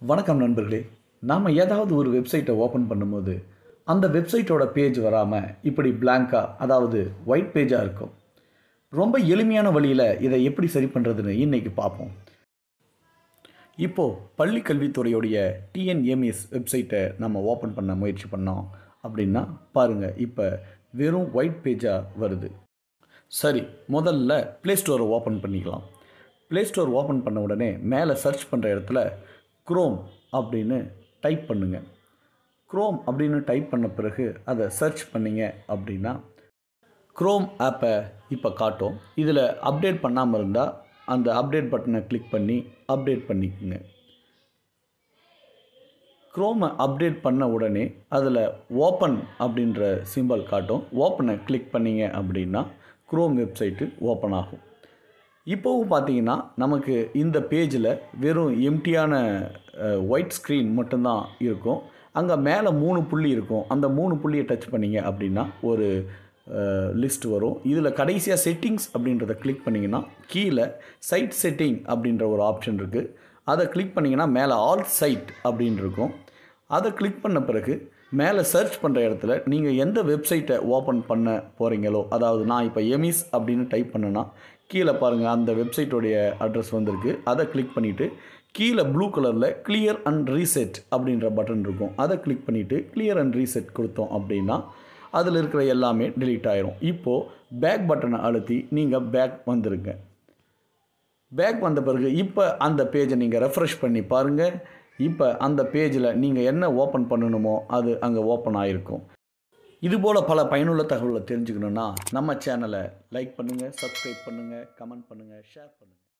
வணக்கம் நண்பர்களே நாம் ஏதாவது ஒரு வெப்சைட்டை ஓப்பன் பண்ணும்போது அந்த வெப்சைட்டோட பேஜ் வராமல் இப்படி blank-ஆ அதாவது ஒயிட் பேஜாக இருக்கும் ரொம்ப எளிமையான வழியில் இதை எப்படி சரி பண்ணுறதுன்னு இன்றைக்கி பார்ப்போம் இப்போது பள்ளி கல்வித்துறையுடைய டிஎன்எம்எஸ் வெப்சைட்டை நம்ம ஓப்பன் பண்ண முயற்சி பண்ணோம் அப்படின்னா பாருங்கள் இப்போ வெறும் ஒயிட் பேஜாக வருது சரி முதல்ல ப்ளே ஸ்டோரை ஓப்பன் பண்ணிக்கலாம் ப்ளே ஸ்டோர் ஓப்பன் பண்ண உடனே மேலே சர்ச் பண்ணுற இடத்துல குரோம் அப்படின்னு டைப் பண்ணுங்க குரோம் அப்படின்னு டைப் பண்ண பிறகு அதை சர்ச் பண்ணீங்க அப்படின்னா குரோம் ஆப்பை இப்போ காட்டும் இதில் அப்டேட் பண்ணாமல் இருந்தால் அந்த அப்டேட் பட்டனை கிளிக் பண்ணி அப்டேட் பண்ணிக்கோங்க குரோமை அப்டேட் பண்ண உடனே அதில் ஓப்பன் அப்படின்ற சிம்பல் காட்டும் ஓப்பனை கிளிக் பண்ணீங்க அப்படின்னா குரோம் வெப்சைட்டு ஓப்பன் ஆகும் இப்போவும் பார்த்தீங்கன்னா நமக்கு இந்த பேஜில் வெறும் எம்டியான ஒயிட் ஸ்க்ரீன் மட்டும்தான் இருக்கும் அங்கே மேலே மூணு புள்ளி இருக்கும் அந்த மூணு புள்ளியை டச் பண்ணீங்க அப்படின்னா ஒரு லிஸ்ட் வரும் இதில் கடைசியாக செட்டிங்ஸ் அப்படின்றத கிளிக் பண்ணிங்கன்னா கீழே சைட் செட்டிங் அப்படின்ற ஒரு ஆப்ஷன் இருக்குது அதை கிளிக் பண்ணிங்கன்னா மேலே ஆல் சைட் அப்படின்னு இருக்கும் அதை கிளிக் பண்ண பிறகு மேலே சர்ச் பண்ணுற இடத்துல நீங்கள் எந்த வெப்சைட்டை ஓப்பன் பண்ண போகிறீங்களோ அதாவது நான் இப்போ எமிஸ் அப்படின்னு டைப் பண்ணேன்னா கீழே பாருங்கள் அந்த வெப்சைட்டோடைய அட்ரஸ் வந்திருக்கு அதை கிளிக் பண்ணிவிட்டு கீழே ப்ளூ கலரில் கிளியர் அண்ட் ரீசெட் அப்படின்ற பட்டன் இருக்கும் அதை கிளிக் பண்ணிவிட்டு கிளியர் அண்ட் ரீசெட் கொடுத்தோம் அப்படின்னா அதில் இருக்கிற எல்லாமே delete ஆயிரும் இப்போது பேக் பட்டனை அழுத்தி நீங்கள் பேக் வந்துருங்க பேக் வந்த பிறகு இப்போ அந்த பேஜை நீங்கள் ரெஃப்ரெஷ் பண்ணி பாருங்கள் இப்போ அந்த பேஜில் நீங்கள் என்ன ஓப்பன் பண்ணணுமோ அது அங்கே ஓப்பன் ஆகிருக்கும் இதுபோல் பல பயனுள்ள தகவலை தெரிஞ்சுக்கணுன்னா நம்ம சேனலை லைக் பண்ணுங்கள் சப்ஸ்கிரைப் பண்ணுங்கள் கமெண்ட் பண்ணுங்கள் ஷேர் பண்ணுங்கள்